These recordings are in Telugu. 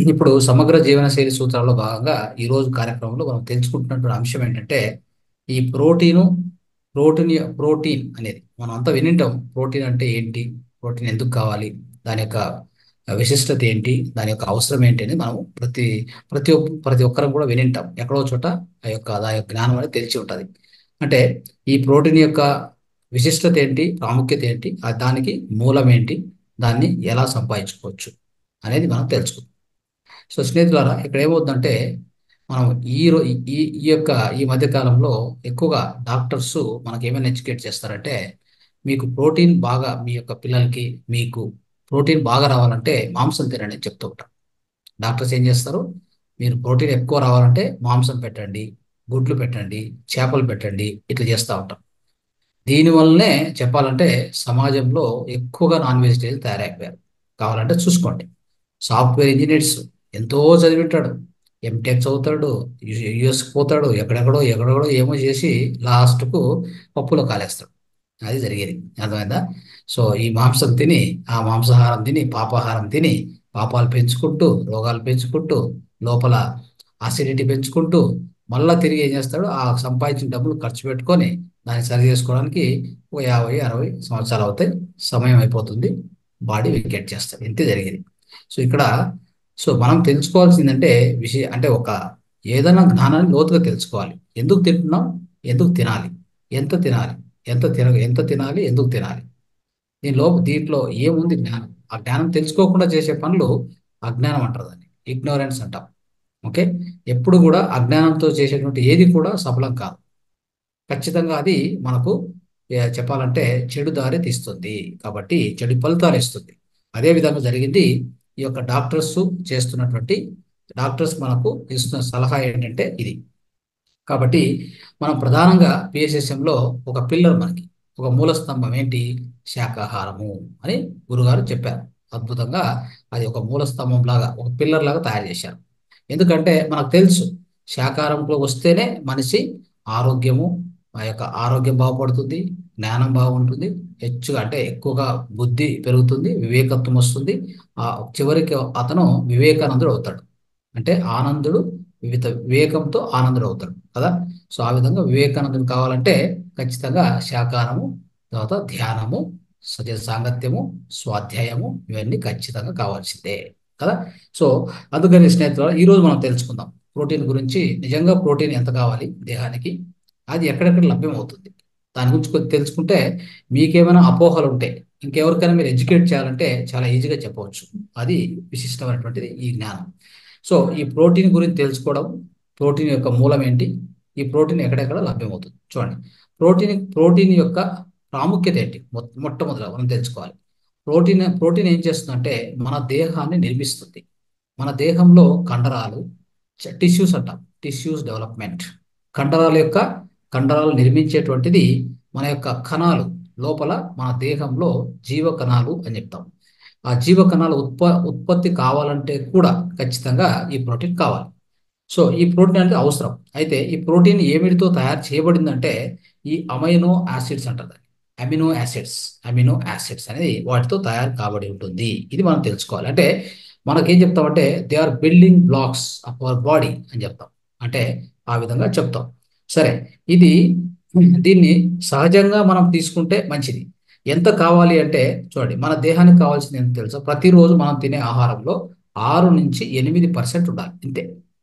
ఇప్పుడు సమగ్ర జీవనశైలి సూత్రాల్లో భాగంగా ఈ రోజు కార్యక్రమంలో మనం తెలుసుకుంటున్నటువంటి అంశం ఏంటంటే ఈ ప్రోటీను ప్రోటీన్ ప్రోటీన్ అనేది మనం అంతా వినింటాం ప్రోటీన్ అంటే ఏంటి ప్రోటీన్ ఎందుకు కావాలి దాని యొక్క విశిష్టత ఏంటి దాని యొక్క అవసరం ఏంటి అని మనం ప్రతి ప్రతి ఒక్క ప్రతి ఒక్కరం కూడా వినింటాం ఎక్కడో చోట ఆ యొక్క దాని యొక్క జ్ఞానం అనేది తెలిసి ఉంటుంది అంటే ఈ ప్రోటీన్ యొక్క విశిష్టత ఏంటి ప్రాముఖ్యత ఏంటి ఆ దానికి మూలం ఏంటి దాన్ని ఎలా సంపాదించుకోవచ్చు అనేది మనం తెలుసుకుందాం సో స్నేహితులారా ఇక్కడ ఏమవుతుందంటే మనం ఈ రో ఈ ఈ యొక్క ఈ మధ్య కాలంలో ఎక్కువగా డాక్టర్స్ మనకి ఏమైనా ఎడ్యుకేట్ చేస్తారంటే మీకు ప్రోటీన్ బాగా మీ యొక్క పిల్లలకి మీకు ప్రోటీన్ బాగా రావాలంటే మాంసం తినండి అని చెప్తూ ఉంటారు డాక్టర్స్ ఏం చేస్తారు మీరు ప్రోటీన్ ఎక్కువ రావాలంటే మాంసం పెట్టండి గుడ్లు పెట్టండి చేపలు పెట్టండి ఇట్లా చేస్తూ ఉంటాం దీనివల్లనే చెప్పాలంటే సమాజంలో ఎక్కువగా నాన్ వెజిటేరియన్ తయారైపోయారు కావాలంటే చూసుకోండి సాఫ్ట్వేర్ ఇంజనీర్స్ ఎంతో చదివింటాడు ఎంటెక్ చదువుతాడు యుఎస్కి పోతాడు ఎక్కడెక్కడో ఎక్కడెక్కడో ఏమో చేసి లాస్ట్కు పప్పులో కాలేస్తాడు అది జరిగేది అర్థమైందా సో ఈ మాంసం తిని ఆ మాంసాహారం తిని పాపాహారం తిని పాపాలు పెంచుకుంటూ రోగాలు పెంచుకుంటూ లోపల అసిడిటీ పెంచుకుంటూ మళ్ళా తిరిగి ఏం చేస్తాడు ఆ సంపాదించిన డబ్బులు ఖర్చు పెట్టుకొని దాన్ని సరి చేసుకోవడానికి ఒక యాభై అరవై సంవత్సరాలు అవుతాయి సమయం అయిపోతుంది బాడీ వికెట్ చేస్తాడు ఇంతే జరిగేది సో ఇక్కడ సో మనం తెలుసుకోవాల్సిందంటే విషయం అంటే ఒక ఏదైనా జ్ఞానాన్ని లోతుగా తెలుసుకోవాలి ఎందుకు తింటున్నాం ఎందుకు తినాలి ఎంత తినాలి ఎంత తిన ఎంత తినాలి ఎందుకు తినాలి దీనిలో దీంట్లో ఏముంది జ్ఞానం ఆ జ్ఞానం తెలుసుకోకుండా చేసే పనులు అజ్ఞానం అంటారు దాన్ని ఇగ్నోరెన్స్ అంటాం ఓకే ఎప్పుడు కూడా అజ్ఞానంతో చేసేటువంటి ఏది కూడా సఫలం కాదు ఖచ్చితంగా అది మనకు ఏ, చెప్పాలంటే చెడు దారి తీస్తుంది కాబట్టి చెడు ఫలితాలు ఇస్తుంది అదే విధంగా జరిగింది ఈ యొక్క డాక్టర్స్ చేస్తున్నటువంటి డాక్టర్స్ మనకు ఇస్తున్న సలహా ఏంటంటే ఇది కాబట్టి మనం ప్రధానంగా పిఎస్ఎస్ఎంలో ఒక పిల్లర్ మనకి ఒక మూల స్తంభం ఏంటి శాకాహారము అని గురుగారు చెప్పారు అద్భుతంగా అది ఒక మూల స్తంభం లాగా ఒక పిల్లర్ లాగా తయారు చేశారు ఎందుకంటే మనకు తెలుసు శాకాహారంలో వస్తేనే మనిషి ఆరోగ్యము ఆ యొక్క ఆరోగ్యం బాగుపడుతుంది జ్ఞానం బాగుంటుంది హెచ్చుగా అంటే ఎక్కువగా బుద్ధి పెరుగుతుంది వివేకత్వం వస్తుంది ఆ చివరికి అతను వివేకానందుడు అవుతాడు అంటే ఆనందుడు వివిధ వివేకంతో ఆనందుడు అవుతాడు కదా సో ఆ విధంగా వివేకానందుడు కావాలంటే ఖచ్చితంగా శాకాహారము తర్వాత ధ్యానము సజ సాంగత్యము స్వాధ్యాయము ఇవన్నీ ఖచ్చితంగా కావాల్సిందే కదా సో అందుకని స్నేహితులు ఈరోజు మనం తెలుసుకుందాం ప్రోటీన్ గురించి నిజంగా ప్రోటీన్ ఎంత కావాలి దేహానికి అది ఎక్కడెక్కడ లభ్యమవుతుంది దాని గురించి కొద్ది తెలుసుకుంటే మీకేమైనా అపోహలు ఉంటే ఇంకెవరికైనా మీరు ఎడ్యుకేట్ చేయాలంటే చాలా ఈజీగా చెప్పవచ్చు అది విశిష్టమైనటువంటిది ఈ జ్ఞానం సో ఈ ప్రోటీన్ గురించి తెలుసుకోవడం ప్రోటీన్ యొక్క మూలం ఏంటి ఈ ప్రోటీన్ ఎక్కడెక్కడ లభ్యమవుతుంది చూడండి ప్రోటీన్ ప్రోటీన్ యొక్క ప్రాముఖ్యత ఏంటి మొ- మొట్టమొదట మనం తెలుసుకోవాలి ప్రోటీన్ ప్రోటీన్ ఏం చేస్తుందంటే మన దేహాన్ని నిర్మిస్తుంది మన దేహంలో కండరాలు టిష్యూస్ అంటాం టిష్యూస్ డెవలప్మెంట్ కండరాల యొక్క కండరాలు నిర్మించేటువంటిది మన యొక్క కణాలు లోపల మన దేహంలో జీవ కణాలు అని చెప్తాం ఆ జీవ కణాలు ఉత్ప ఉత్పత్తి కావాలంటే కూడా ఖచ్చితంగా ఈ ప్రోటీన్ కావాలి సో ఈ ప్రోటీన్ అనేది అవసరం అయితే ఈ ప్రోటీన్ ఏమిటితో తయారు చేయబడిందంటే ఈ అమైనో యాసిడ్స్ అంటారు దాన్ని. అమినో యాసిడ్స్ అమినో యాసిడ్స్ అనేది వాటితో తయారు కాబడి ఉంటుంది ఇది మనం తెలుసుకోవాలి అంటే మనకేం చెప్తామంటే they are building blocks of our body అని చెప్తాం అంటే ఆ విధంగా చెప్తాం సరే ఇది దీన్ని సహజంగా మనం తీసుకుంటే మంచిది ఎంత కావాలి అంటే చూడండి మన దేహానికి కావాల్సింది ఎంత తెలుసా ప్రతిరోజు మనం తినే ఆహారంలో ఆరు నుంచి ఎనిమిది పర్సెంట్ ఉండాలి ఇంతే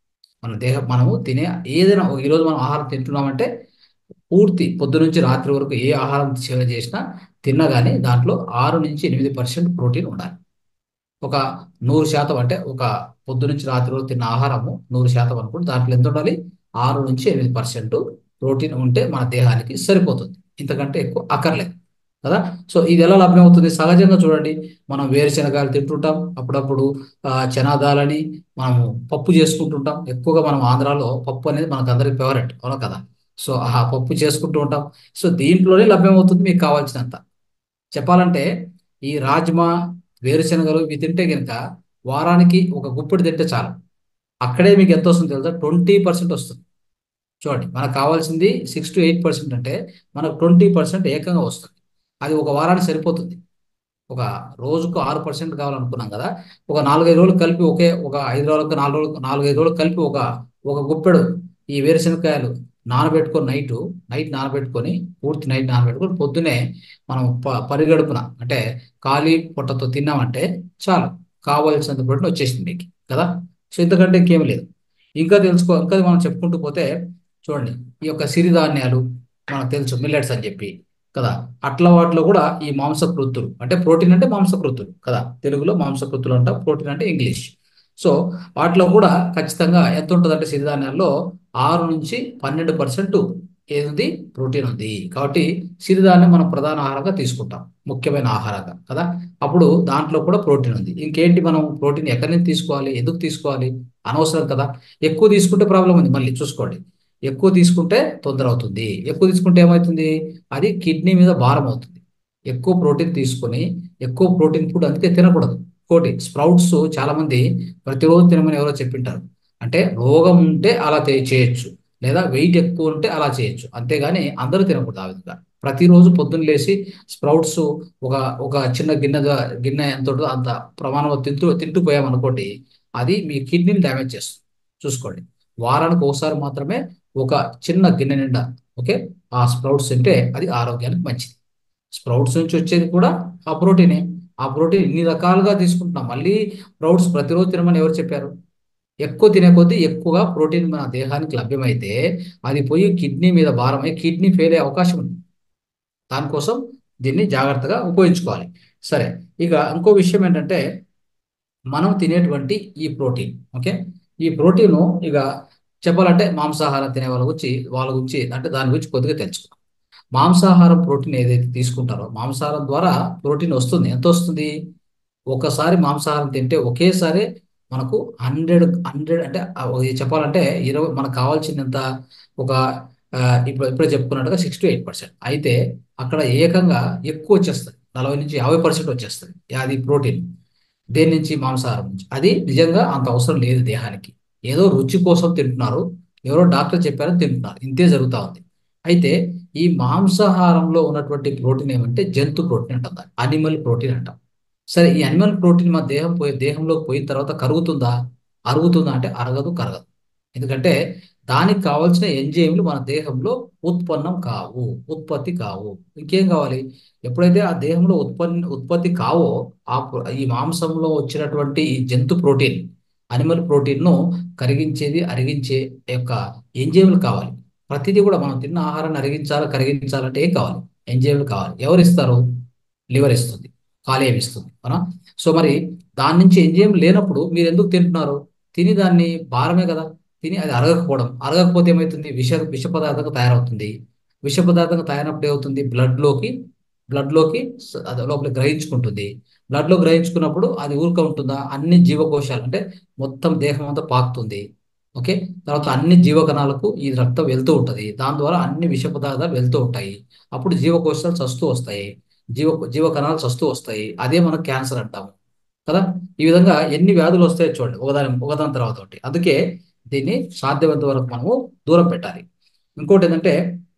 మన దేహం మనము తినే ఏదైనా ఈరోజు మనం ఆహారం తింటున్నామంటే పూర్తి పొద్దు నుంచి రాత్రి వరకు ఏ ఆహారం సేవ చేసినా తిన్నా కానీ దాంట్లో ఆరు నుంచి ఎనిమిది పర్సెంట్ ప్రోటీన్ ఉండాలి ఒక నూరు శాతం అంటే ఒక పొద్దు నుంచి రాత్రి వరకు తిన్న ఆహారము నూరు శాతం అనుకుంటే దాంట్లో ఎంత ఉండాలి ఆరు నుంచి ఎనిమిది పర్సెంట్ ప్రోటీన్ ఉంటే మన దేహానికి సరిపోతుంది ఇంతకంటే ఎక్కువ అక్కర్లేదు కదా సో ఇది ఎలా లభ్యమవుతుంది సహజంగా చూడండి మనం వేరుశనగాలు తింటుంటాం అప్పుడప్పుడు ఆ, చనాదాలని మనము పప్పు చేసుకుంటుంటాం ఎక్కువగా మనం ఆంధ్రాలో పప్పు అనేది మనకు అందరికి ఫేవరెట్ అవునా కదా సో ఆ పప్పు చేసుకుంటూ ఉంటాం సో దీంట్లోనే లభ్యమవుతుంది మీకు కావాల్సినంత చెప్పాలంటే ఈ రాజ్మా వేరుశనగలు ఇవి తింటే కనుక వారానికి ఒక గుప్పెడు తింటే చాలు అక్కడే మీకు ఎంత వస్తుంది తెలుసా ట్వంటీ పర్సెంట్ వస్తుంది చూడండి మనకు కావాల్సింది సిక్స్ టు ఎయిట్ పర్సెంట్ అంటే మనకు ట్వంటీ పర్సెంట్ ఏకంగా వస్తుంది అది ఒక వారానికి సరిపోతుంది ఒక రోజుకు ఆరు పర్సెంట్ కావాలనుకున్నాం కదా ఒక నాలుగైదు రోజులు కలిపి ఒకే ఒక ఐదు రోజులకు నాలుగు రోజులు నాలుగైదు రోజులు కలిపి ఒక ఒక గుప్పెడు ఈ వేరుశనగకాయలు నానబెట్టుకొని నైట్ నైట్ నానబెట్టుకొని పూర్తి నైట్ నానబెట్టుకొని పొద్దునే మనం ప పరిగడుపున అంటే ఖాళీ పొట్టతో తిన్నామంటే చాలు కావాల్సినంత ప్రోటీన్ వచ్చేసింది మీకు కదా సో ఇంతకంటే ఇంకేం లేదు ఇంకా తెలుసుకో ఇంకా మనం చెప్పుకుంటూ పోతే చూడండి ఈ యొక్క సిరిధాన్యాలు మనకు తెలుసు మిల్లెట్స్ అని చెప్పి కదా అట్ల వాటిలో కూడా ఈ మాంసకృత్తులు అంటే ప్రోటీన్ అంటే మాంసకృత్తులు కదా తెలుగులో మాంసకృత్తులు అంటాం ప్రోటీన్ అంటే ఇంగ్లీష్ సో వాటిలో కూడా ఖచ్చితంగా ఎంత ఉంటుంది అంటే సిరిధాన్యాల్లో ఆరు నుంచి పన్నెండు పర్సెంట్ ఏది ప్రోటీన్ ఉంది కాబట్టి సిరిధాన్యం మనం ప్రధాన ఆహారంగా తీసుకుంటాం ముఖ్యమైన ఆహారంగా కదా అప్పుడు దాంట్లో కూడా ప్రోటీన్ ఉంది ఇంకేంటి మనం ప్రోటీన్ ఎక్కడి నుంచి తీసుకోవాలి ఎందుకు తీసుకోవాలి అనవసరం కదా ఎక్కువ తీసుకుంటే ప్రాబ్లం ఉంది మళ్ళీ చూసుకోండి ఎక్కువ తీసుకుంటే తొందర అవుతుంది ఎక్కువ తీసుకుంటే ఏమవుతుంది అది కిడ్నీ మీద భారం అవుతుంది ఎక్కువ ప్రోటీన్ తీసుకొని ఎక్కువ ప్రోటీన్ ఫుడ్ అందుకే తినకూడదు ఇంకోటి స్ప్రౌట్స్ చాలా మంది ప్రతిరోజు తినమని ఎవరో చెప్పింటారు అంటే రోగం ఉంటే అలా తే- చేయొచ్చు లేదా వెయిట్ ఎక్కువ ఉంటే అలా చేయొచ్చు అంతేగాని అందరూ తినకూడదు ఆ విధంగా ప్రతిరోజు పొద్దున్న లేచి స్ప్రౌట్స్ ఒక ఒక చిన్న గిన్నె ద- గిన్నె ఎంత ఉంటుందో అంత ప్రమాణంలో తింటూ తింటూ పోయామనుకోండి అది మీ కిడ్నీని డ్యామేజ్ చేస్తుంది చూసుకోండి వారానికి ఒకసారి మాత్రమే ఒక చిన్న గిన్నె నిండా ఓకే ఆ స్ప్రౌట్స్ తింటే అది ఆరోగ్యానికి మంచిది స్ప్రౌట్స్ నుంచి వచ్చేది కూడా ఆ ప్రోటీనే ఆ ప్రోటీన్ ఇన్ని రకాలుగా తీసుకుంటున్నాం మళ్ళీ స్ప్రౌట్స్ ప్రతిరోజు తినమని ఎవరు చెప్పారు ఎక్కువ తినే కొద్దీ ఎక్కువగా ప్రోటీన్ మన దేహానికి లభ్యమైతే అది పోయి కిడ్నీ మీద భారమై కిడ్నీ ఫెయిల్ అయ్యే అవకాశం ఉంది దానికోసం దీన్ని జాగ్రత్తగా ఉపయోగించుకోవాలి సరే ఇక ఇంకో విషయం ఏంటంటే మనం తినేటువంటి ఈ ప్రోటీన్ ఓకే ఈ ప్రోటీన్ ఇక చెప్పాలంటే మాంసాహారం తినే వాళ్ళ గురించి వాళ్ళ గురించి అంటే దాని గురించి కొద్దిగా తెలుసుకుందాం మాంసాహారం ప్రోటీన్ ఏదైతే తీసుకుంటారో మాంసాహారం ద్వారా ప్రోటీన్ వస్తుంది ఎంత వస్తుంది ఒకసారి మాంసాహారం తింటే ఒకేసారి మనకు హండ్రెడ్ హండ్రెడ్ అంటే ఆ, ఇది చెప్పాలంటే ఇరవై మనకు కావాల్సినంత ఒక ఆ, ఇప్పుడు ఇప్పుడే చెప్పుకున్నట్టుగా సిక్స్ టు ఎయిట్ పర్సెంట్ అయితే అక్కడ ఏకంగా ఎక్కువ వచ్చేస్తుంది నలభై నుంచి యాభై పర్సెంట్ వచ్చేస్తుంది అది ప్రోటీన్ దేని నుంచి మాంసాహారం నుంచి అది నిజంగా అంత అవసరం లేదు దేహానికి ఏదో రుచి కోసం తింటున్నారు ఎవరో డాక్టర్ చెప్పారని తింటున్నారు ఇంతే జరుగుతూ ఉంది అయితే ఈ మాంసాహారంలో ఉన్నటువంటి ప్రోటీన్ ఏమంటే జంతు ప్రోటీన్ అంటాం దాన్ని అనిమల్ ప్రోటీన్ అంటాం సరే ఈ అనిమల్ ప్రోటీన్ మా దేహం పోయి దేహంలోకి పోయిన తర్వాత కరుగుతుందా అరుగుతుందా అంటే అరగదు కరగదు ఎందుకంటే దానికి కావాల్సిన ఎంజైమ్లు మన దేహంలో ఉత్పన్నం కావు ఉత్పత్తి కావు ఇంకేం కావాలి ఎప్పుడైతే ఆ దేహంలో ఉత్పత్తి ఉత్పత్తి కావో ఆ ప్ర- ఈ మాంసంలో వచ్చినటువంటి ఈ జంతు ప్రోటీన్ అనిమల్ ప్రోటీన్ను కరిగించేది అరిగించే యొక్క ఎంజైమ్లు కావాలి ప్రతిదీ కూడా మనం తిన్న ఆహారాన్ని అరిగించాలి కరిగించాలంటే ఏం కావాలి ఎంజైమ్లు కావాలి ఎవరు ఇస్తారు లివర్ ఇస్తుంది కాలేయం ఇస్తుంది అవునా సో మరి దాని నుంచి ఎంజైమ్ లేనప్పుడు మీరు ఎందుకు తింటున్నారు తిని దాన్ని భారమే కదా తిని అది అరగకపోవడం అరగకపోతే ఏమవుతుంది విష విష పదార్థంగా తయారవుతుంది విష పదార్థంగా తయారైనప్పుడు ఏమవుతుంది బ్లడ్లోకి బ్లడ్లోకి అది లోపల గ్రహించుకుంటుంది బ్లడ్లో గ్రహించుకున్నప్పుడు అది ఊరుక ఉంటుందా అన్ని జీవకోశాలు అంటే మొత్తం దేహం అంతా పాకుతుంది ఓకే తర్వాత అన్ని జీవకణాలకు ఈ రక్తం వెళ్తూ ఉంటుంది దాని ద్వారా అన్ని విష పదార్థాలు వెళ్తూ ఉంటాయి అప్పుడు జీవకోశాలు చస్తూ వస్తాయి జీవ జీవకణాలు చస్తూ వస్తాయి అదే మనం క్యాన్సర్ అంటాము కదా ఈ విధంగా ఎన్ని వ్యాధులు వస్తాయో చూడండి ఒకదాని ఒకదాని తర్వాత ఒకటి అందుకే దీన్ని సాధ్యమైనంత వరకు మనము దూరం పెట్టాలి ఇంకోటి ఏంటంటే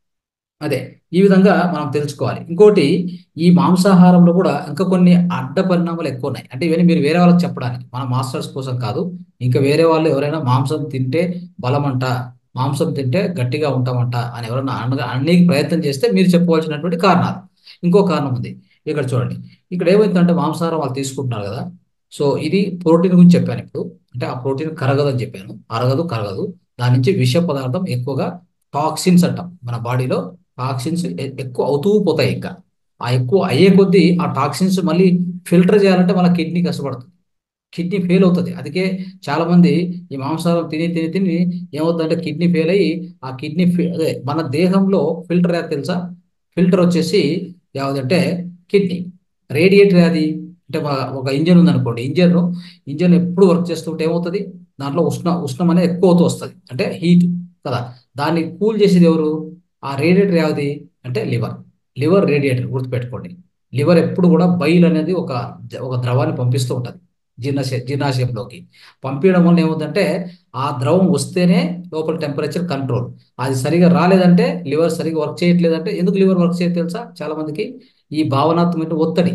అదే ఈ విధంగా మనం తెలుసుకోవాలి ఇంకోటి ఈ మాంసాహారంలో కూడా ఇంకా కొన్ని అడ్డ పరిణామాలు ఎక్కువ ఉన్నాయి అంటే ఇవన్నీ మీరు వేరే వాళ్ళకి చెప్పడానికి మన మాస్టర్స్ కోసం కాదు ఇంకా వేరే వాళ్ళు ఎవరైనా మాంసం తింటే బలమంట మాంసం తింటే గట్టిగా ఉంటామంట అని ఎవరైనా అనగా అన్నికి ప్రయత్నం చేస్తే మీరు చెప్పుకోవాల్సినటువంటి కారణాలు ఇంకో కారణం ఉంది ఇక్కడ చూడండి ఇక్కడ ఏమైందంటే మాంసాహారం వాళ్ళు తీసుకుంటున్నారు కదా సో ఇది ప్రోటీన్ గురించి చెప్పాను ఇప్పుడు అంటే ఆ ప్రోటీన్ కరగదు అని చెప్పాను అరగదు కరగదు దాని నుంచి విష పదార్థం ఎక్కువగా టాక్సిన్స్ అంటాం మన బాడీలో టాక్సిన్స్ ఎక్కువ అవుతూ పోతాయి ఇంకా ఆ ఎక్కువ అయ్యే కొద్దీ ఆ టాక్సిన్స్ మళ్ళీ ఫిల్టర్ చేయాలంటే మన కిడ్నీ కష్టపడుతుంది కిడ్నీ ఫెయిల్ అవుతుంది అందుకే చాలా మంది ఈ మాంసాహారం తిని తిని తిని ఏమవుతుందంటే కిడ్నీ ఫెయిల్ అయ్యి ఆ కిడ్నీ అదే మన దేహంలో ఫిల్టర్ ఏది తెలుసా ఫిల్టర్ వచ్చేసి ఏదంటే కిడ్నీ రేడియేటర్ అది అంటే ఒక- ఒక ఇంజన్ ఉందనుకోండి ఇంజన్ ఇంజన్ ఎప్పుడు వర్క్ చేస్తుంటే ఏమవుతుంది దాంట్లో ఉష్ణ ఉష్ణం అనేది ఎక్కువ అవుతూ వస్తుంది అంటే హీట్ కదా దాన్ని కూల్ చేసేది ఎవరు ఆ రేడియేటర్ ఏది అంటే లివర్ లివర్ రేడియేటర్ గుర్తుపెట్టుకోండి లివర్ ఎప్పుడు కూడా బైల్ అనేది ఒక ఒక ద్రవాన్ని పంపిస్తూ ఉంటుంది జీర్ణశయ జీర్ణాశయంలోకి పంపించడం వల్ల ఏమవుతుందంటే ఆ ద్రవం వస్తేనే లోపల టెంపరేచర్ కంట్రోల్ అది సరిగా రాలేదంటే లివర్ సరిగా వర్క్ చేయట్లేదంటే ఎందుకు లివర్ వర్క్ చేయదు తెలుసా చాలా మందికి ఈ భావనాత్మక ఒత్తిడి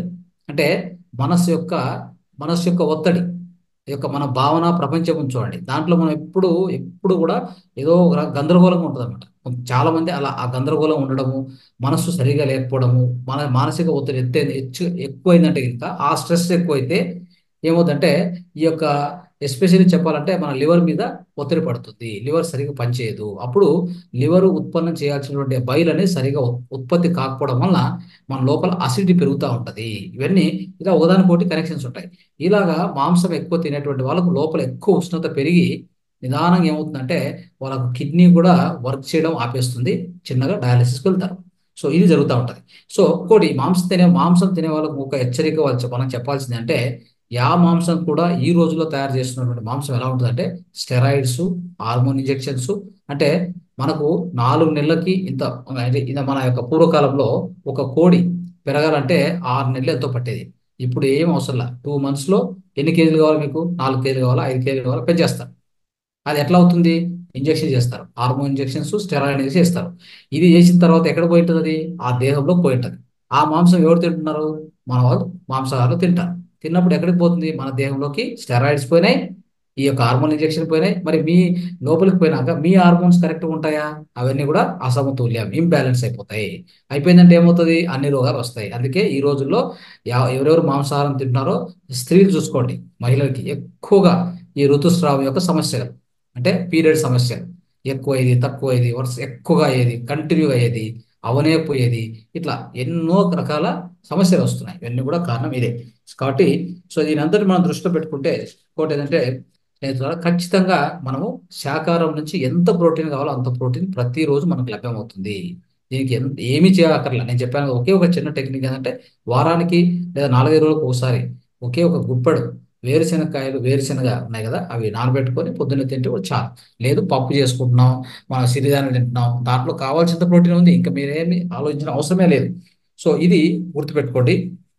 అంటే మనసు యొక్క మనసు యొక్క ఒత్తిడి ఈ యొక్క మన భావన ప్రపంచం చూడండి దాంట్లో మనం ఎప్పుడు ఎప్పుడు కూడా ఏదో ఒక ర- గందరగోళంగా ఉంటుంది అనమాట చాలా మంది అలా ఆ గందరగోళం ఉండడము మనస్సు సరిగా లేకపోవడము మన మానసిక ఒత్తిడి ఎత్తే హెచ్చు ఎక్కువైందంటే ఇంకా ఆ స్ట్రెస్ ఎక్కువైతే ఏమవుతుందంటే ఈ యొక్క ఎస్పెషల్లీ చెప్పాలంటే మన లివర్ మీద ఒత్తిడి పడుతుంది లివర్ సరిగా పనిచేయదు అప్పుడు లివర్ ఉత్పన్నం చేయాల్సినటువంటి బైల్ అనేది సరిగా ఉత్- ఉత్పత్తి కాకపోవడం వల్ల మన లోపల అసిడిటీ పెరుగుతూ ఉంటుంది ఇవన్నీ ఇలా ఒకదానికోటి కనెక్షన్స్ ఉంటాయి ఇలాగా మాంసం ఎక్కువ తినేటువంటి వాళ్ళకు లోపల ఎక్కువ ఉష్ణత పెరిగి నిదానంగా ఏమవుతుందంటే వాళ్ళకు కిడ్నీ కూడా వర్క్ చేయడం ఆపేస్తుంది చిన్నగా డయాలసిస్కి వెళ్తారు సో ఇది జరుగుతూ ఉంటుంది సో ఇంకోటి మాంసం తినే మాంసం తినే వాళ్ళకు ఒక హెచ్చరిక వాళ్ళు చెప్- మనం చెప్పాల్సింది అంటే యా మాంసం కూడా ఈ రోజుల్లో తయారు చేస్తున్నటువంటి మాంసం ఎలా ఉంటుందంటే స్టెరాయిడ్స్ హార్మోన్ ఇంజెక్షన్స్ అంటే మనకు నాలుగు నెలలకి ఇంత అంటే ఇంత మన యొక్క పూర్వకాలంలో ఒక కోడి పెరగాలంటే ఆరు నెలలు ఎంతో పట్టేది ఇప్పుడు ఏం అవసరం టూ మంత్స్లో ఎన్ని కేజీలు కావాలి మీకు నాలుగు కేజీలు కావాలా ఐదు కేజీలు కావాలా పెంచేస్తారు అది ఎట్లా అవుతుంది ఇంజెక్షన్ చేస్తారు హార్మోన్ ఇంజెక్షన్స్ స్టెరాయిడ్ అనేది చేస్తారు ఇది చేసిన తర్వాత ఎక్కడ పోయి ఉంటుంది అది ఆ దేహంలో పోయి ఉంటుంది ఆ మాంసం ఎవరు తింటున్నారు మన వాళ్ళు మాంసాహారులు తింటారు తిన్నప్పుడు ఎక్కడికి పోతుంది మన దేహంలోకి స్టెరాయిడ్స్ పోయినాయి ఈ యొక్క హార్మోన్ ఇంజెక్షన్ పోయినాయి మరి మీ లోపలికి పోయినాక మీ హార్మోన్స్ కరెక్ట్గా ఉంటాయా అవన్నీ కూడా అసమతుల్యం ఇంబ్యాలెన్స్ అయిపోతాయి అయిపోయిందంటే ఏమవుతుంది అన్ని రోగాలు వస్తాయి అందుకే ఈ రోజుల్లో ఎవ- ఎవరెవరు మాంసాహారం తింటున్నారో స్త్రీలు చూసుకోండి మహిళలకి ఎక్కువగా ఈ ఋతుస్రావం యొక్క సమస్యలు అంటే పీరియడ్ సమస్యలు ఎక్కువ అయ్యేది తక్కువ అయ్యేది వరుస ఎక్కువగా అయ్యేది కంటిన్యూగా అయ్యేది అవనే పోయేది ఇట్లా ఎన్నో రకాల సమస్యలు వస్తున్నాయి ఇవన్నీ కూడా కారణం ఇదే కాబట్టి సో దీని అంతటి మనం దృష్టిలో పెట్టుకుంటే ఇంకోటి ఏంటంటే స్నేహితులారా ఖచ్చితంగా మనము శాకాహారం నుంచి ఎంత ప్రోటీన్ కావాలో అంత ప్రోటీన్ ప్రతిరోజు మనకు లభ్యమవుతుంది దీనికి ఎంత ఏమీ చేయక్కర్లా నేను చెప్పాను ఒకే ఒక చిన్న టెక్నిక్ ఏంటంటే వారానికి లేదా నాలుగైదు రోజులకు ఒకసారి ఒకే ఒక గుప్పెడు వేరుశెనగకాయలు వేరుశెనగ ఉన్నాయి కదా అవి నానబెట్టుకొని పొద్దున్న తింటే కూడా చాలు లేదు పప్పు చేసుకుంటున్నాం మన సిరిధాన్యాలు తింటున్నాం దాంట్లో కావాల్సినంత ప్రోటీన్ ఉంది ఇంకా మీరేమి ఆలోచించిన అవసరమే లేదు సో ఇది గుర్తుపెట్టుకోండి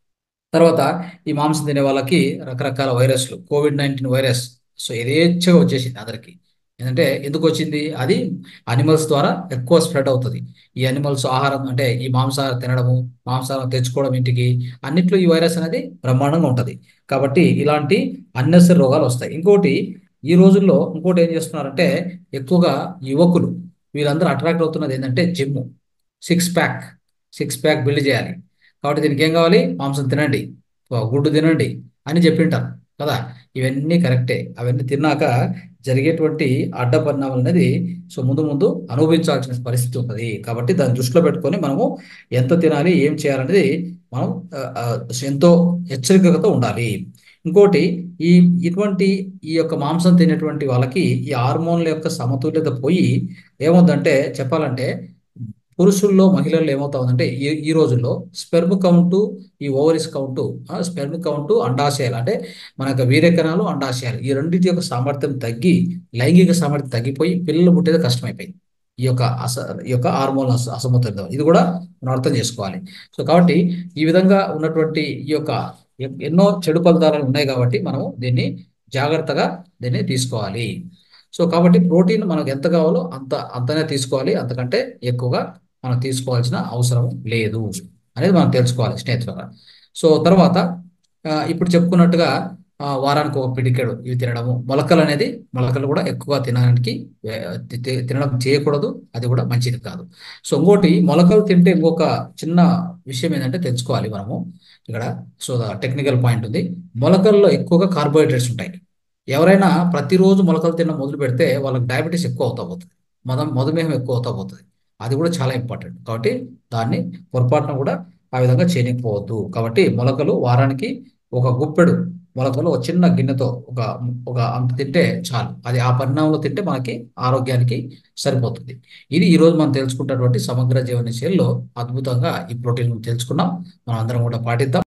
తర్వాత ఈ మాంసం తినే వాళ్ళకి రకరకాల వైరస్లు కోవిడ్ నైన్టీన్ వైరస్ సో యథేచ్ఛగా వచ్చేసింది అందరికి ఏంటంటే ఎందుకు వచ్చింది అది అనిమల్స్ ద్వారా ఎక్కువ స్ప్రెడ్ అవుతుంది ఈ అనిమల్స్ ఆహారం అంటే ఈ మాంసాహారం తినడము మాంసాహారం తెచ్చుకోవడం ఇంటికి అన్నిట్లో ఈ వైరస్ అనేది బ్రహ్మాండంగా ఉంటుంది కాబట్టి ఇలాంటి అన్నెసరి రోగాలు వస్తాయి ఇంకోటి ఈ రోజుల్లో ఇంకోటి ఏం చేస్తున్నారంటే ఎక్కువగా యువకులు వీళ్ళందరూ అట్రాక్ట్ అవుతున్నది ఏంటంటే gym six pack six pack build చేయాలి కాబట్టి దీనికి ఏం కావాలి మాంసం తినండి గుడ్డు తినండి అని చెప్పింటారు కదా ఇవన్నీ కరెక్టే అవన్నీ తిన్నాక జరిగేటువంటి అడ్డ పరిణామాలు అనేది సో ముందు ముందు అనుభవించాల్సిన పరిస్థితి ఉంటుంది కాబట్టి దాన్ని దృష్టిలో పెట్టుకొని మనము ఎంత తినాలి ఏం చేయాలనేది మనం ఆ, ఆ, ఎంతో హెచ్చరికతో ఉండాలి ఇంకోటి ఈ ఇటువంటి ఈ యొక్క మాంసం తినేటువంటి వాళ్ళకి ఈ హార్మోన్ల యొక్క సమతుల్యత పోయి ఏమవుతుందంటే చెప్పాలంటే పురుషుల్లో మహిళల్లో ఏమవుతా ఉందంటే ఈ ఈ రోజుల్లో స్పెర్మ్ కౌంటు ఈ ఓవరీస్ కౌంటు స్పెర్మ్ కౌంటు అండాశయాలు అంటే మన యొక్క వీర్యకణాలు అండాశయాలు ఈ రెండింటి యొక్క సామర్థ్యం తగ్గి లైంగిక సామర్థ్యం తగ్గిపోయి పిల్లలు పుట్టేది కష్టమైపోయింది ఈ యొక్క అస ఈ యొక్క హార్మోన్ అస అసమతుల్యత ఇది కూడా మనం అర్థం చేసుకోవాలి సో కాబట్టి ఈ విధంగా ఉన్నటువంటి ఈ యొక్క ఎ- ఎన్నో చెడు ఫలితాలు ఉన్నాయి కాబట్టి మనం దీన్ని జాగ్రత్తగా దీన్ని తీసుకోవాలి సో కాబట్టి ప్రోటీన్ మనకు ఎంత కావాలో అంత అంతనే తీసుకోవాలి అంతకంటే ఎక్కువగా మనం తీసుకోవాల్సిన అవసరం లేదు అనేది మనం తెలుసుకోవాలి స్నేహితులుగా సో తర్వాత ఆ, ఇప్పుడు చెప్పుకున్నట్టుగా ఆ, వారానికి ఒక పిడికెడు ఇవి తినడము మొలకలు అనేది మొలకలు కూడా ఎక్కువ తినడానికి ఏ, తి- తి- తినడం చేయకూడదు అది కూడా మంచిది కాదు సో ఇంకోటి మొలకలు తింటే ఇంకొక చిన్న విషయం ఏంటంటే తెలుసుకోవాలి మనము ఇక్కడ సో టెక్నికల్ పాయింట్ ఉంది మొలకల్లో ఎక్కువగా కార్బోహైడ్రేట్స్ ఉంటాయి ఎవరైనా ప్రతిరోజు మొలకలు తినడం మొదలు పెడితే వాళ్ళకి డయాబెటీస్ ఎక్కువ అవుతా పోతుంది మధు మధుమేహం ఎక్కువ అవుతా పోతుంది అది కూడా చాలా ఇంపార్టెంట్ కాబట్టి దాన్ని పొరపాటున కూడా ఆ విధంగా చేయకపోవద్దు కాబట్టి మొలకలు వారానికి ఒక గుప్పెడు మొలకలు ఒక చిన్న గిన్నెతో ఒక ఒక అంత తింటే చాలు అది ఆ పరిణామంలో తింటే మనకి ఆరోగ్యానికి సరిపోతుంది ఇది ఈ రోజు మనం తెలుసుకున్నటువంటి సమగ్ర జీవన శైలిలో అద్భుతంగా ఈ ప్రోటీన్ తెలుసుకున్నాం మనం అందరం కూడా పాటిద్దాం